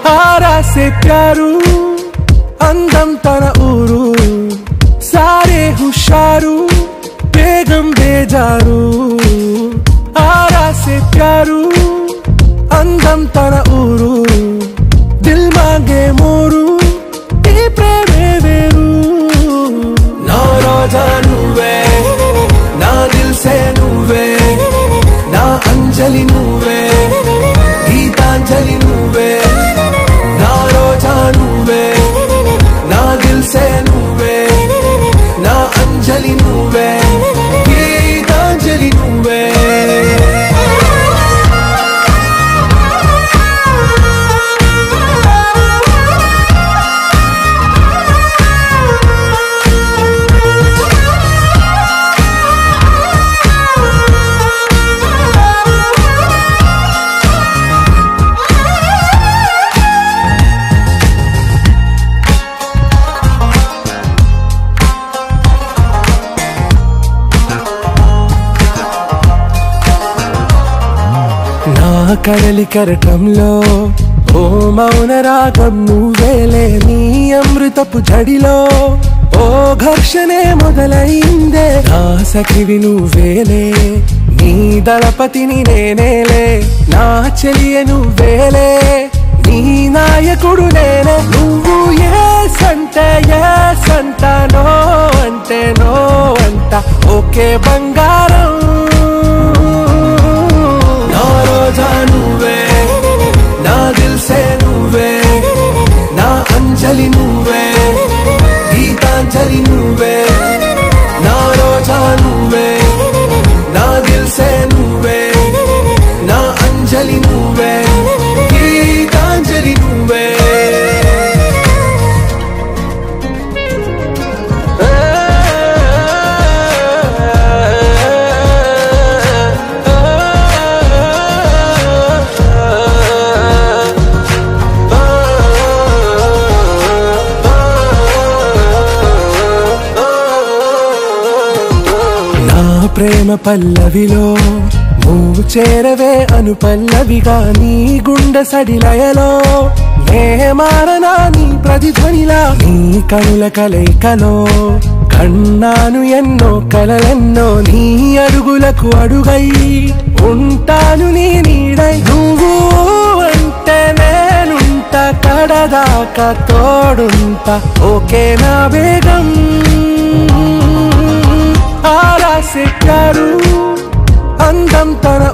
ఆరా సే ప్యారు అందం తన ఊరు సారే హుషారు బేగం బేజారు ఆరా సే ప్యారు అందం తన ఊరు దిల్ మాగే మోరు ఈ ప్రేమే వేరు నా రోజా నువ్వే నా దిల్ సే నువ్వే నా అంజలి నువ్వే గీతాంజలి నువ్వే నా రోజా నువ్వే నా దిల్ సే నువ్వే నా అంజలి నువ్వే గీతాంజలి నువ్వే నా కడలి కరటంలో ఓ మౌన రాగం నువ్వేలే నీ అమృతపు జడిలో ఓ ఘర్షణే మొదలైందే నా సఖివి నువ్వేలే నీ దళపతిని నేనేలే నా చెలియ నువ్వేలే నీ నాయకుడు నేనే నువ్వు ఏ సంట ఏ సంట నో అంటే నో అంట ఓకే బంగారం నా రోజా నువ్వే నా దిల్ సే నువ్వే నా అంజలి నువ్వే గీతాంజలి నువ్వే నా రోజా నువ్వే నా దిల్ సే నువ్వే నా అంజలి నువ్వే గీతాంజలి నువ్వే నా ప్రేమ పల్లవిలో నువ్వు చేరవే అను పల్లవిగా నీ గుండె సడిలయలో నే మారనా నీ ప్రతిధ్వనిలా నీ కనుల కలయికలో కన్నాను ఎన్నో కలలెన్నో నీ అడుగులకు అడుగై ఉంటాను నీ నీడై నువ్వు అంటే నేనుంట కడదాకా తోడుంటా ఓకే నా వేగం ఆరా సెక్కారు అందం తన